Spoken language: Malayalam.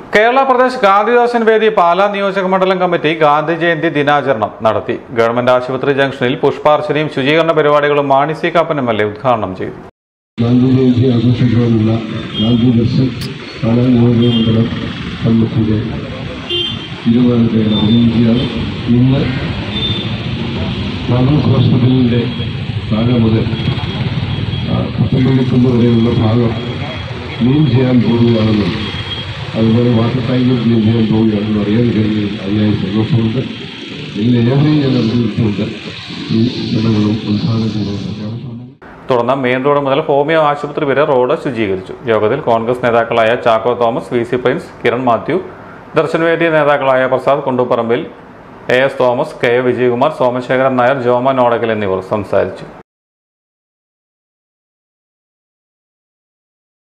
കേരള പ്രദേശ് ഗാന്ധിദാസൻ വേദി പാലാ നിയോജക മണ്ഡലം കമ്മിറ്റി ഗാന്ധി ജയന്തി ദിനാചരണം നടത്തി ഗവൺമെന്റ് ആശുപത്രി ജംഗ്ഷനിൽ പുഷ്പാർച്ചനയും ശുചീകരണ പരിപാടികളും Mani C Kappan M L A ഉദ്ഘാടനം ചെയ്തു ഗാന്ധി ജയന്തി ആഘോഷിക്കുവാനുള്ള ഗാന്ധി ദർശൻ പാലാ നിയോജകമണ്ഡലം കമ്മിറ്റിയുടെ തീരുമാനത്തെ അഭിനയിക്കുകയാണ് ഇന്ന് താമസ് ഹോസ്പിറ്റലിൻ്റെ ഭാഗം മുതൽ പത്തമ്പള്ളിക്കുന്ന് വരെയുള്ള ഭാഗം ക്ലീൻ ചെയ്യാൻ പോവുകയാണെന്നും അതുപോലെ വാട്ടർ ടാങ്ക് ക്ലീൻ ചെയ്യാൻ പോവുകയാണെന്നും അറിയാൻ കഴിഞ്ഞതിൽ അതിയായ സന്തോഷമുണ്ട് ഇതിൽ ഏവരെയും ഞാൻ അഭിനയിച്ചുകൊണ്ട് ഈ ചടങ്ങുകളും ഉദ്ഘാടനം ചെയ്യുന്നതിന് തുടർന്ന് മെയിൻ റോഡ് മുതൽ ഹോമിയോ ആശുപത്രി വരെ റോഡ് ശുചീകരിച്ചു യോഗത്തിൽ കോൺഗ്രസ് നേതാക്കളായ ചാക്കോ തോമസ് വി സി പ്രിൻസ് കിരൺ മാത്യു ദർശൻവേദി നേതാക്കളായ Prasad Kundupparambil A S Thomas K A Vijayakumar Somasekharan Nair Joman Odakal എന്നിവർ സംസാരിച്ചു